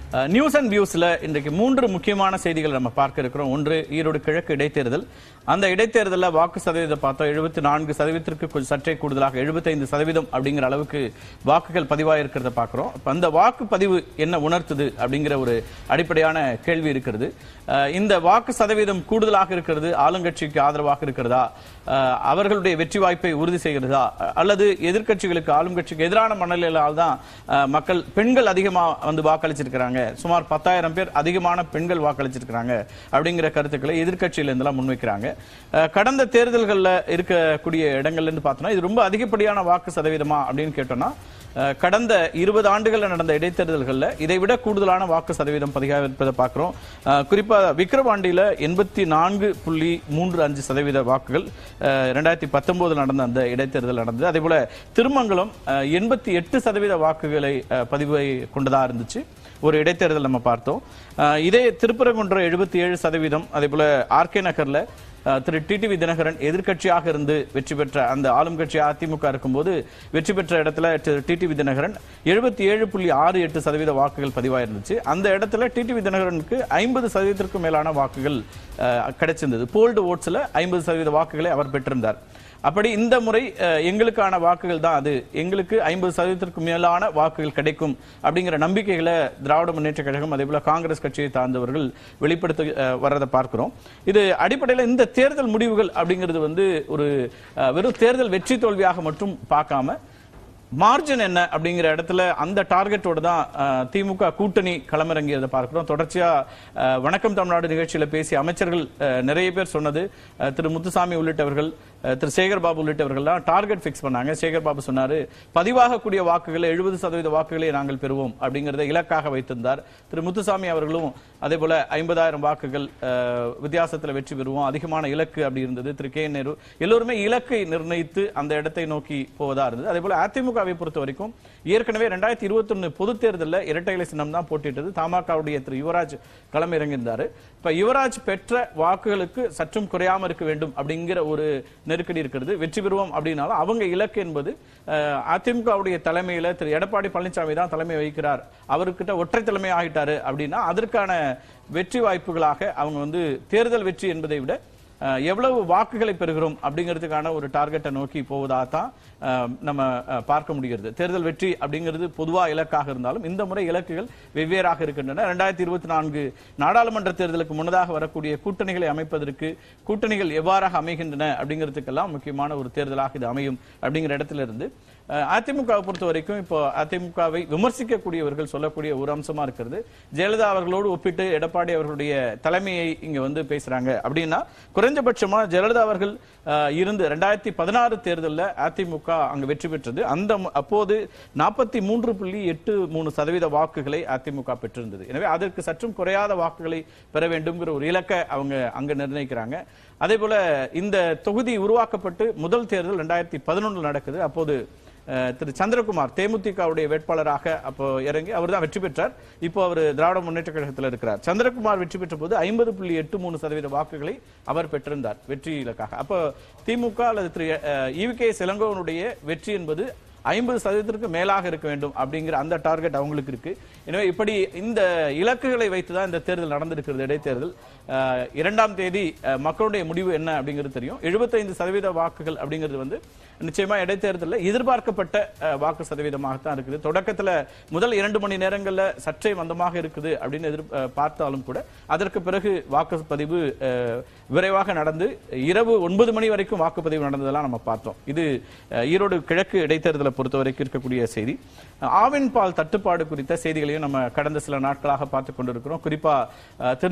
news and வியூஸ்ல இன்றைக்கு மூன்று முக்கியமான செய்திகள் நம்ம பார்க்க இருக்கிறோம் ஒன்று ஈரோடு கிழக்கு இடைத்தேர்தல் அந்த இடைத்தேர்தலில் வாக்கு சதவீதம் பார்த்தோம் எழுபத்தி நான்கு சதவீதத்திற்கு கொஞ்சம் சற்றே கூடுதலாக எழுபத்தைந்து சதவீதம் அப்படிங்கிற அளவுக்கு வாக்குகள் பதிவாயிருக்கிறத பார்க்கிறோம் அப்ப அந்த வாக்குப்பதிவு என்ன உணர்த்துது அப்படிங்கிற ஒரு அடிப்படையான கேள்வி இருக்கிறது அஹ் இந்த வாக்கு சதவீதம் கூடுதலாக இருக்கிறது ஆளுங்கட்சிக்கு ஆதரவாக இருக்கிறதா அஹ் அவர்களுடைய வெற்றி வாய்ப்பை உறுதி செய்கிறதா அல்லது எதிர்க்கட்சிகளுக்கு ஆளும் கட்சிக்கு எதிரான மனநிலையால் தான் அஹ், மக்கள் பெண்கள் அதிகமா வந்து வாக்களிச்சிருக்கிறாங்க சுமார் பத்தாயிரம் பேர் அதிகமான பெண்கள் வாக்களிச்சிருக்கிறாங்க அப்படிங்கிற கருத்துக்களை எதிர்க்கட்சியில இருந்தெல்லாம் முன்வைக்கிறாங்க அஹ், கடந்த தேர்தல்கள்ல இருக்கக்கூடிய இடங்கள்ல இருந்து பார்த்தோம்னா இது ரொம்ப அதிகப்படியான வாக்கு சதவீதமா அப்படின்னு கேட்டோம்னா அஹ், கடந்த இருபது ஆண்டுகள்ல நடந்த இடைத்தேர்தல்கள்ல இதை விட கூடுதலான வாக்கு சதவீதம் பதிவாக பார்க்கிறோம் அஹ், குறிப்பா விக்கிரவாண்டியில எண்பத்தி நான்கு புள்ளி மூன்று அஞ்சு சதவீத வாக்குகள் ரெண்டாயிரத்தி பத்தொன்பதுல நடந்த அந்த இடைத்தேர்தல் நடந்தது அதே போல திருமங்கலம் எண்பத்தி எட்டு சதவீத வாக்குகளை அஹ், பதிவை கொண்டதா இருந்துச்சு ஒரு இடைத்தேர்தல் நம்ம பார்த்தோம் அஹ், இதே திருப்பரங்குன்றம் எழுபத்தி ஏழு சதவீதம் அதே போல ஆர்கே நகர்ல அஹ், திரு டிடிவி தினகரன் எதிர்க்கட்சியாக இருந்து வெற்றி பெற்ற அந்த ஆளும் கட்சி அதிமுக இருக்கும்போது வெற்றி பெற்ற இடத்துல திரு டிடிவி தினகரன் எழுபத்தி ஏழு புள்ளி ஆறு எட்டு சதவீத வாக்குகள் பதிவாயிருந்துச்சு அந்த இடத்துல டிடிவி தினகரனுக்கு ஐம்பது சதவீதத்திற்கும் மேலான வாக்குகள் அஹ், கிடைச்சிருந்தது போல்டு ஓட்ஸ்ல ஐம்பது சதவீத வாக்குகளை அவர் பெற்றிருந்தார் அப்படி இந்த முறை அஹ், எங்களுக்கான வாக்குகள் தான் அது எங்களுக்கு ஐம்பது சதவீதத்திற்கு மேலான வாக்குகள் கிடைக்கும் அப்படிங்கிற நம்பிக்கைகளை திராவிட முன்னேற்ற கழகம் அதே போல காங்கிரஸ் கட்சியை சார்ந்தவர்கள் வெளிப்படுத்த அஹ், வர்றதை பார்க்கிறோம் இது அடிப்படையில் இந்த தேர்தல் முடிவுகள் அப்படிங்கிறது வந்து ஒரு அஹ், வெறும் தேர்தல் வெற்றி தோல்வியாக மட்டும் பார்க்காம மார்ஜின் என்ன அப்படிங்கிற இடத்துல அந்த டார்கெட்டோட தான் அஹ், திமுக கூட்டணி களமிறங்கியதை பார்க்கிறோம் தொடர்ச்சியா அஹ், வணக்கம் தமிழ்நாடு நிகழ்ச்சியில பேசிய அமைச்சர்கள் அஹ், நிறைய பேர் சொன்னது அஹ், திரு முத்துசாமி உள்ளிட்டவர்கள் அஹ், திரு சேகர் பாபு உள்ளிட்டவர்கள்லாம் டார்கெட் ஃபிக்ஸ் பண்ணாங்க சேகர் பாபு சொன்னாரு பதிவாகக்கூடிய வாக்குகளை எழுபது சதவீத வாக்குகளை நாங்கள் பெறுவோம் அப்படிங்கறத இலக்காக வைத்திருந்தார் திரு முத்துசாமி அவர்களும் அதே போல ஐம்பதாயிரம் வாக்குகள் அஹ், வித்தியாசத்துல வெற்றி பெறுவோம் அதிகமான இலக்கு அப்படி இருந்தது திரு கே நேரு எல்லோருமே இலக்கை நிர்ணயித்து அந்த இடத்தை நோக்கி போவதா இருந்தது அதே போல அதிமுகவை பொறுத்த வரைக்கும் ஏற்கனவே ரெண்டாயிரத்தி இருபத்தி ஒன்னு பொது தேர்தலில் இரட்டை இலை சின்னம் தான் போட்டிட்டது தமாகவுடைய திரு யுவராஜ் களம் இறங்கியிருந்தாரு இப்ப யுவராஜ் பெற்ற வாக்குகளுக்கு சற்றும் குறையாம இருக்க வேண்டும் அப்படிங்கிற ஒரு நெருக்கடி இருக்கிறது வெற்றி பெறுவோம் அப்படின்னாலும் அவங்க இலக்கு என்பது அஹ், அதிமுகவுடைய தலைமையில திரு எடப்பாடி பழனிசாமி தான் தலைமை வகிக்கிறார் அவர்கிட்ட ஒற்றை தலைமை ஆகிட்டாரு அப்படின்னா அதற்கான வெற்றி வாய்ப்புகளாக அவங்க வந்து தேர்தல் வெற்றி என்பதை விட அஹ், எவ்வளவு வாக்குகளை பெறுகிறோம் அப்படிங்கிறதுக்கான ஒரு டார்கெட்டை நோக்கி போவதாக தான் அஹ், நம்ம அஹ், பார்க்க முடிகிறது தேர்தல் வெற்றி அப்படிங்கிறது பொதுவா இலக்காக இருந்தாலும் இந்த முறை இலக்குகள் வெவ்வேறாக இருக்கின்றன ரெண்டாயிரத்தி இருபத்தி நான்கு நாடாளுமன்ற தேர்தலுக்கு முன்னதாக வரக்கூடிய கூட்டணிகளை அமைப்பதற்கு கூட்டணிகள் எவ்வாறாக அமைகின்றன அப்படிங்கிறதுக்கெல்லாம் முக்கியமான ஒரு தேர்தலாக இது அமையும் அப்படிங்கிற இடத்துல இருந்து அஹ், அதிமுகவை பொறுத்த வரைக்கும் இப்போ அதிமுகவை விமர்சிக்கக்கூடியவர்கள் சொல்லக்கூடிய ஒரு அம்சமா இருக்கிறது ஜெயலலிதா அவர்களோடு ஒப்பிட்டு எடப்பாடி அவர்களுடைய தலைமையை இங்க வந்து பேசுறாங்க அப்படின்னா குறைஞ்சபட்சமா ஜெயலலிதா அவர்கள் அஹ், இருந்து ரெண்டாயிரத்தி பதினாறு தேர்தலில் அதிமுக அங்கு வெற்றி பெற்றது அந்த மு- அப்போது நாற்பத்தி மூன்று புள்ளி எட்டு மூணு சதவீத வாக்குகளை அதிமுக பெற்றிருந்தது எனவே அதற்கு சற்றும் குறையாத வாக்குகளை பெற வேண்டும்ங்கிற ஒரு இலக்கை அவங்க அங்க நிர்ணயிக்கிறாங்க அதே போல இந்த தொகுதி உருவாக்கப்பட்டு முதல் தேர்தல் ரெண்டாயிரத்தி பதினொன்றில் நடக்குது அப்போது அஹ், திரு சந்திரகுமார் தேமுதிகவுடைய வேட்பாளராக அப்போ இறங்கி அவர் தான் வெற்றி பெற்றார் இப்போ அவர் திராவிட முன்னேற்ற கழகத்தில் இருக்கிறார் சந்திரகுமார் வெற்றி பெற்ற போது ஐம்பது புள்ளி எட்டு மூணு சதவீத வாக்குகளை அவர் பெற்றிருந்தார் வெற்றி இலக்காக அப்போ திமுக அல்லது திரு இவி கே இளங்கோவனுடைய வெற்றி என்பது ஐம்பது சதவீதத்திற்கு மேலாக இருக்க வேண்டும் அப்படிங்கிற அந்த டார்கெட் அவங்களுக்கு இருக்கு எனவே இப்படி இந்த இலக்குகளை வைத்து தான் இந்த தேர்தல் நடந்திருக்கிறது இடைத்தேர்தல் அஹ், இரண்டாம் தேதி அஹ், மக்களுடைய முடிவு என்ன அப்படிங்கிறது தெரியும் எழுபத்தைந்து சதவீத வாக்குகள் அப்படிங்கிறது வந்து நிச்சயமா இடைத்தேர்தலில் எதிர்பார்க்கப்பட்ட அஹ், வாக்கு சதவீதமாகத்தான் இருக்குது தொடக்கத்துல முதல் இரண்டு மணி நேரங்கள்ல சற்றே மந்தமாக இருக்குது அப்படின்னு எதிர் அஹ், பார்த்தாலும் கூட அதற்கு பிறகு வாக்குப்பதிவு அஹ், விரைவாக நடந்து இரவு ஒன்பது மணி வரைக்கும் வாக்குப்பதிவு நடந்ததெல்லாம் நம்ம பார்த்தோம் இது அஹ், ஈரோடு கிழக்கு இடைத்தேர்தலை பொறுத்த வரைக்கும் இருக்கக்கூடிய செய்தி ஆவின் பால் தட்டுப்பாடு குறித்த செய்திகளையும் நம்ம கடந்த சில நாட்களாக பார்த்து கொண்டிருக்கிறோம் குறிப்பா அஹ், திரு